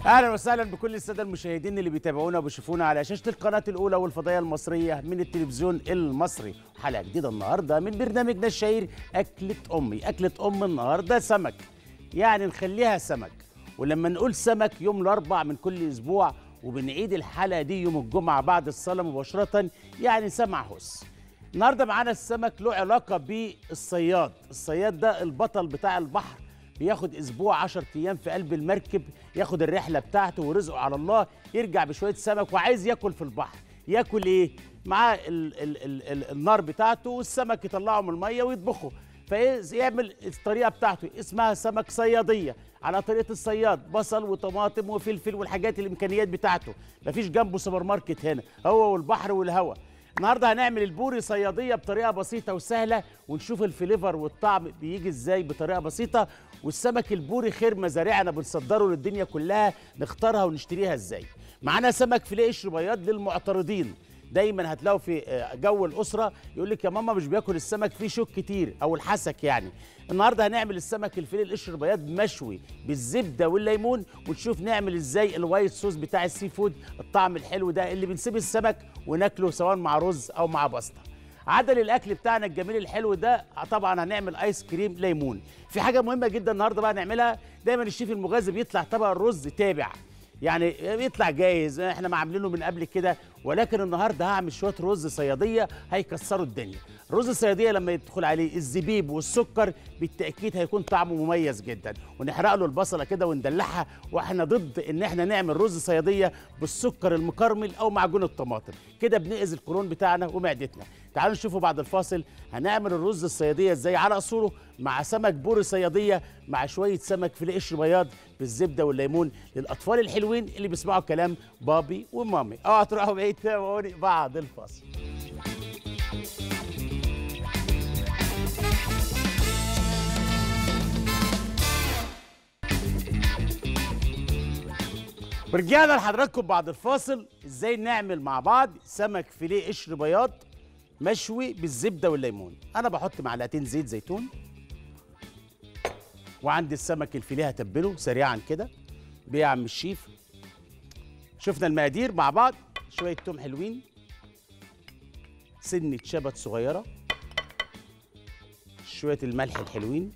اهلا وسهلا بكل الساده المشاهدين اللي بيتابعونا وبيشوفونا على شاشه القناه الاولى والفضائيه المصريه من التلفزيون المصري حلقه جديده النهارده من برنامجنا الشهير اكله امي اكله ام النهارده سمك يعني نخليها سمك ولما نقول سمك يوم الاربع من كل اسبوع وبنعيد الحلقه دي يوم الجمعه بعد الصلاه مباشره يعني سمع هس النهارده معانا السمك له علاقه بالصياد الصياد ده البطل بتاع البحر بياخد اسبوع 10 ايام في قلب المركب ياخد الرحله بتاعته ورزقه على الله يرجع بشويه سمك وعايز ياكل في البحر ياكل ايه معاه ال ال ال ال النار بتاعته والسمك يطلعه من الميه ويطبخه فيعمل الطريقه بتاعته اسمها سمك صياديه على طريقه الصياد بصل وطماطم وفلفل والحاجات الامكانيات بتاعته مفيش جنبه سوبر ماركت هنا هو والبحر والهواء النهارده هنعمل البوري صياديه بطريقه بسيطه وسهله ونشوف الفليفر والطعم بيجي ازاي بطريقه بسيطه والسمك البوري خير مزارعنا بنصدره للدنيا كلها نختارها ونشتريها ازاي معانا سمك فيليه قشر بياض للمعترضين دايما هتلاقوا في جو الاسره يقول لك يا ماما مش بياكل السمك فيه شوك كتير او الحسك يعني النهارده هنعمل السمك الفيليه القشر بياض مشوي بالزبده والليمون ونشوف نعمل ازاي الوايت صوص بتاع السي فود الطعم الحلو ده اللي بنسيب السمك وناكله سواء مع رز او مع بسطه عدل الاكل بتاعنا الجميل الحلو ده طبعا هنعمل ايس كريم ليمون في حاجه مهمه جدا النهارده بقى نعملها دايما الشيف المغازي بيطلع طبق الرز تابع يعني بيطلع جاهز احنا ما عاملينه من قبل كده ولكن النهارده هعمل شويه رز صياديه هيكسروا الدنيا الرز الصياديه لما يدخل عليه الزبيب والسكر بالتاكيد هيكون طعمه مميز جدا ونحرق له البصله كده وندلعها واحنا ضد ان احنا نعمل رز صياديه بالسكر المكرمل او معجون الطماطم كده بنأذي القولون بتاعنا ومعدتنا تعالوا نشوفوا بعد الفاصل هنعمل الرز الصياديه ازاي على اصوله مع سمك بوري صياديه مع شويه سمك فيليه قشر بياض بالزبده والليمون للاطفال الحلوين اللي بيسمعوا كلام بابي ومامي اوعوا تروحوا بعيد تابعوني بعد الفاصل ورجعنا لحضراتكم بعد الفاصل ازاي نعمل مع بعض سمك فيليه قشر بياض مشوي بالزبده والليمون انا بحط معلقتين زيت زيتون وعندي السمك الفيليه هتبله سريعا كده بيه يا عم الشيف شفنا المقادير مع بعض شويه توم حلوين سنه شبت صغيره شويه الملح الحلوين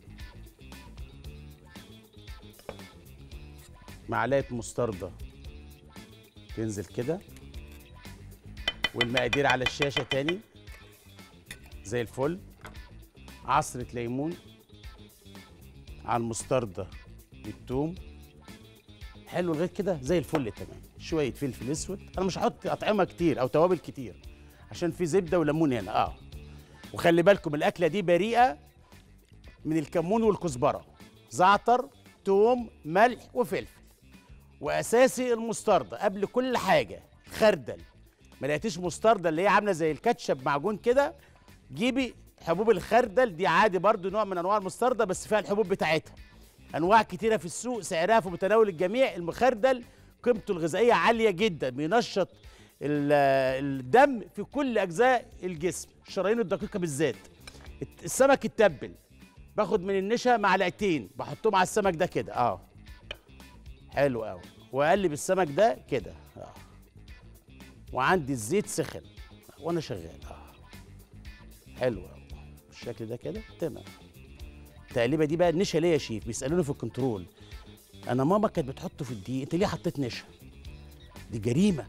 معلقه مستردة تنزل كده والمقادير على الشاشه تاني زي الفل عصرة ليمون على المستردة بالثوم حلو لغايه كده زي الفل تمام شويه فلفل اسود انا مش هحط اطعمه كتير او توابل كتير عشان في زبده وليمون هنا اه وخلي بالكم الاكله دي بريئه من الكمون والكزبره زعتر توم ملح وفلفل واساسي المستردة قبل كل حاجه خردل ما لقيتيش مستردة اللي هي عامله زي الكاتشب معجون كده جيبي حبوب الخردل دي عادي برضو نوع من انواع المستردة بس فيها الحبوب بتاعتها انواع كتيره في السوق سعرها في متناول الجميع المخردل قيمته الغذائيه عاليه جدا بينشط الدم في كل اجزاء الجسم الشرايين الدقيقه بالذات السمك التبل باخد من النشا معلقتين بحطهم على السمك ده كده اه حلو قوي واقلب السمك ده كده اه وعندي الزيت سخن وانا شغال اه حلو قوي بالشكل ده كده تمام التقليبه دي بقى النشا ليه يا شيف بيسالوني في الكنترول انا ماما كانت بتحطه في الدقيق انت ليه حطيت نشا دي جريمه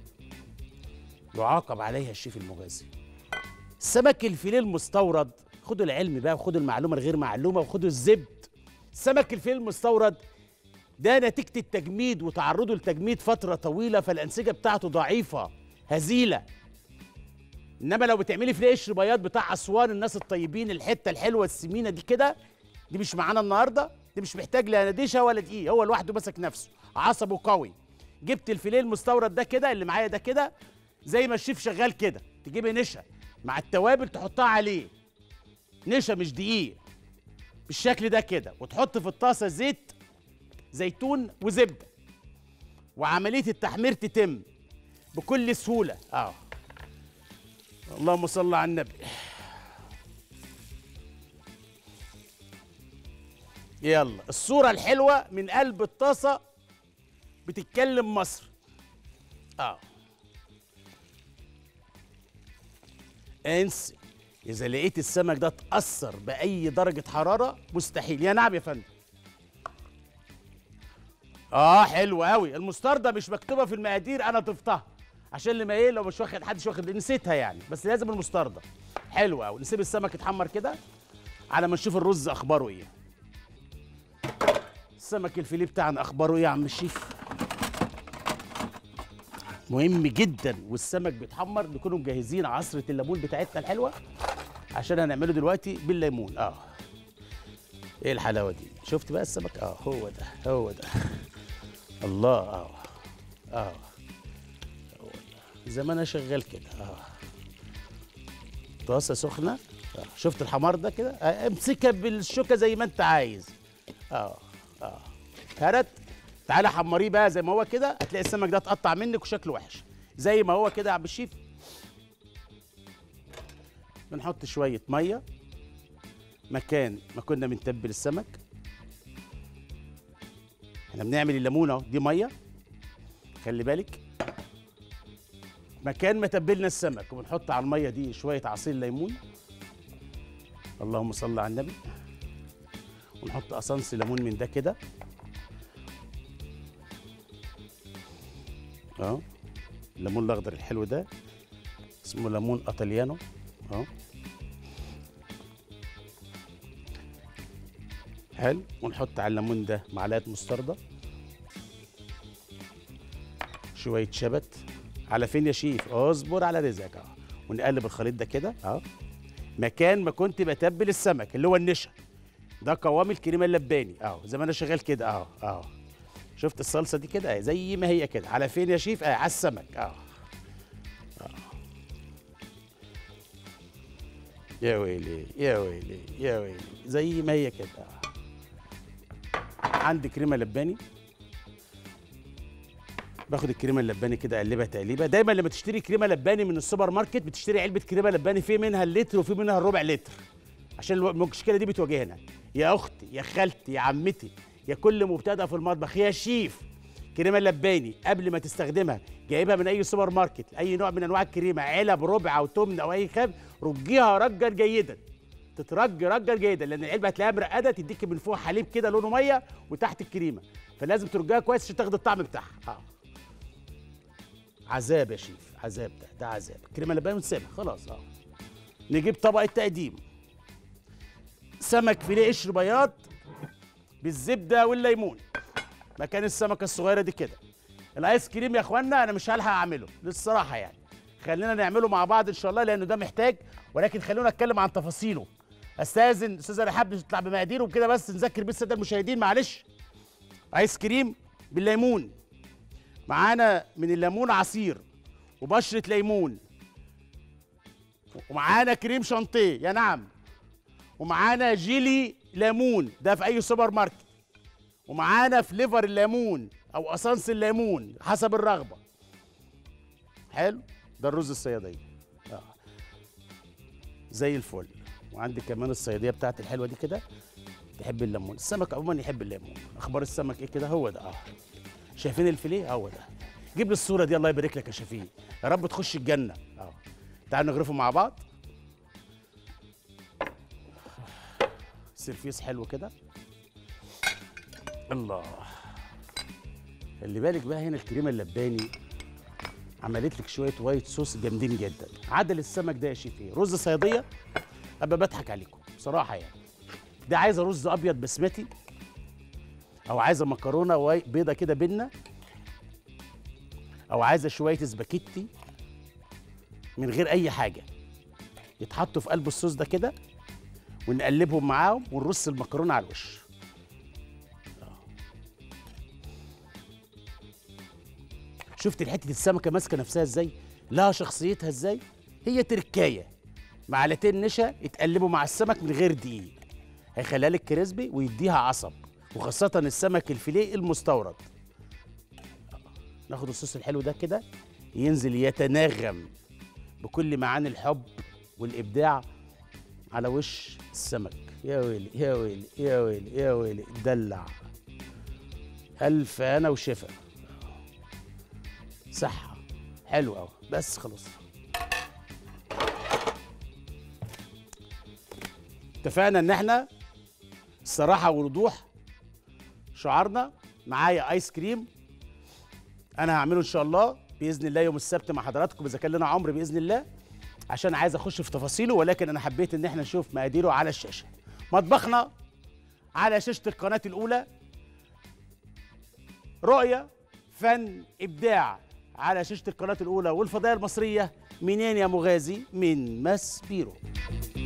يعاقب عليها الشيف المغازي السمك الفيليه المستورد خدوا العلم بقى وخدوا المعلومه الغير معلومه وخدوا الزبد السمك الفيليه المستورد ده نتيجه التجميد وتعرضه لتجميد فتره طويله فالانسجه بتاعته ضعيفه هزيله انما لو بتعملي فيليه قشر بياض بتاع اسوان الناس الطيبين الحته الحلوه السمينه دي كده دي مش معانا النهارده دي مش محتاج لا نديشه ولا دقيق هو لوحده ماسك نفسه عصبه قوي جبت الفيليه المستورد ده كده اللي معايا ده كده زي ما الشيف شغال كده تجيبي نشا مع التوابل تحطها عليه نشا مش دقيق بالشكل ده كده وتحط في الطاسه زيت زيتون وزبده وعمليه التحمير تتم بكل سهوله اه اللهم صل على النبي يلا الصورة الحلوة من قلب الطاسة بتتكلم مصر اه انسي اذا لقيت السمك ده اتاثر باي درجه حراره مستحيل يا نعم يا فندم اه حلو قوي المستردة مش مكتوبه في المقادير انا ضفتها عشان اللي ما ايه لو مش واخد حدش واخد نسيتها يعني بس لازم المستردة حلو قوي نسيب السمك يتحمر كده على ما نشوف الرز اخباره ايه السمك الفيليه بتاعنا اخباره ايه يا عم الشيف مهم جدا والسمك بيتحمر نكونوا مجهزين عصره الليمون بتاعتنا الحلوه عشان هنعمله دلوقتي بالليمون اه ايه الحلاوه دي شفت بقى السمك اه هو ده هو ده الله اه اه هو ده. زي ما انا شغال كده اه طاسه سخنه آه. شفت الحمار ده كده آه. امسكها بالشوكه زي ما انت عايز اه اه كرت تعالى حمريه بقى زي ما هو كده هتلاقي السمك ده اتقطع منك وشكله وحش زي ما هو كده يا عم الشيف بنحط شويه ميه مكان ما كنا بنتبل السمك احنا بنعمل الليمونه اهو دي ميه خلي بالك مكان ما تبلنا السمك وبنحط على الميه دي شويه عصير ليمون اللهم صل على النبي ونحط قصنص ليمون من ده كده اه الليمون الاخضر الحلو ده اسمه ليمون اطليانو اه حلو ونحط على الليمون ده معلقه مستردة شويه شبت على فين يا شيف اصبر على رزقك اه ونقلب الخليط ده كده اه مكان ما كنت بتبل السمك اللي هو النشا ده قوام الكريمه اللباني اه زي ما انا شغال كده اه اه شفت الصلصه دي كده اه زي ما هي كده على فين يا شيف اه على السمك اه يا ويلي يا ويلي يا ويلي زي ما هي كده آه. عندي كريمه لباني باخد الكريمه اللباني كده اقلبها تقليبه دايما لما تشتري كريمه لباني من السوبر ماركت بتشتري علبه كريمه لباني في منها اللتر وفي منها الربع لتر عشان الو- المشكله دي بتواجهنا يا اختي يا خالتي يا عمتي يا كل مبتدأ في المطبخ يا شيف كريمه لباني قبل ما تستخدمها جايبها من اي سوبر ماركت اي نوع من انواع الكريمه علب ربع او تمن او اي خام رجيها رجا جيدا تترج رجا جيدا لان العلبه هتلاقيها مرقده تديك من فوق حليب كده لونه ميه وتحت الكريمه فلازم ترجها كويس عشان تاخد الطعم بتاعها اه عذاب يا شيف عذاب ده ده عذاب الكريمه اللباني ونسيبها خلاص اه نجيب طبق التقديم سمك فيليه قشر بياض بالزبده والليمون مكان السمكه الصغيره دي كده الايس كريم يا اخوانا انا مش هلحق اعمله للصراحه يعني خلينا نعمله مع بعض ان شاء الله لانه ده محتاج ولكن خلونا نتكلم عن تفاصيله استاذن استاذه رحاب تطلع بمقادير وكده بس نذكر بيه الساده المشاهدين معلش ايس كريم بالليمون معانا من الليمون عصير وبشره ليمون ومعانا كريم شانتيه يا نعم ومعانا جيلي ليمون ده في اي سوبر ماركت ومعانا فليفر الليمون او اسانس الليمون حسب الرغبه حلو ده الرز الصياديه آه. زي الفل وعندي كمان الصياديه بتاعتي الحلوه دي كده تحب الليمون السمك عموما يحب الليمون اخبار السمك ايه كده هو ده اه شايفين الفيليه هو ده جيب لي الصوره دي الله يبارك لك يا شفيق يا رب تخش الجنه اه تعالوا نغرفه مع بعض سيرفيس حلو كده الله خلي بالك بقى هنا الكريمه اللباني عملت لك شويه وايت صوص جامدين جدا عدل السمك ده يا شيف ايه رز صياديه ابقى بضحك عليكم بصراحه يعني ده عايزه رز ابيض بسمتي او عايزه مكرونه واي- بيضه كده بينا او عايزه شويه سباكيتي من غير اي حاجه يتحطوا في قلب الصوص ده كده ونقلبهم معاهم ونرص المكرونه على الوش شفت حته السمكه ماسكه نفسها ازاي لها شخصيتها ازاي هي تركايه معلقتين نشا يتقلبوا مع السمك من غير دقيق هيخليها لك كريسبي ويديها عصب وخاصه السمك الفيليه المستورد ناخد الصوص الحلو ده كده ينزل يتناغم بكل معاني الحب والابداع على وش السمك يا ويلي يا ويلي يا ويلي يا ويلي دلع الف انا وشفا صحه حلو قوي بس خلاص اتفقنا ان احنا الصراحه والوضوح شعارنا معايا ايس كريم انا هعمله ان شاء الله باذن الله يوم السبت مع حضراتكم اذا كان لنا عمر باذن الله عشان عايز اخش في تفاصيله ولكن انا حبيت ان احنا نشوف مقاديره على الشاشه مطبخنا على شاشه القناه الاولى رؤيه فن ابداع على شاشه القناه الاولى والفضائيه المصريه منين يا مغازي من ماس بيرو